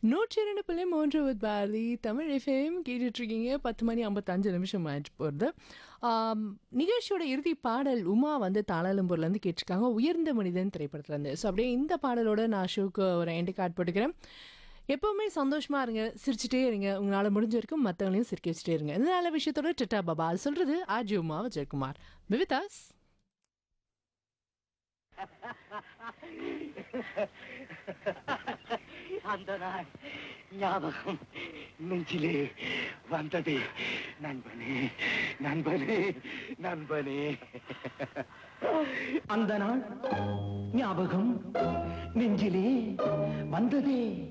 நூற்றி இரண்டு புள்ளி மூன்று வித் பாரதி தமிழ் எஃப்எம் கேட்டுட்ருக்கீங்க பத்து மணி ஐம்பத்தஞ்சு நிமிஷம் ஆயிட்டு போகிறது நிகழ்ச்சியோட இறுதி பாடல் உமா வந்து தாளாலம்பூர்லேருந்து கேட்டிருக்காங்க உயர்ந்த மனிதன் திரைப்படத்துலேருந்து ஸோ அப்படியே இந்த பாடலோட நான் ஷோக்கு ஒரு எண்டு கார்டு போட்டுக்கிறேன் எப்பவுமே சந்தோஷமா இருங்க சிரிச்சிட்டே இருங்க உங்களால் முடிஞ்ச வரைக்கும் மற்றவங்களையும் சிரிக்க வச்சுட்டே இருங்க இந்த நல்ல விஷயத்தோட டிட்டா பாபா அது சொல்றது ஆஜி உமா விஜயகுமார் விவிதாஸ் அந்த நாள் ஞாபகம் நெஞ்சிலே வந்தது நண்பனே நண்பனே நண்பனே அந்த நாள் ஞாபகம் நெஞ்சிலே வந்ததே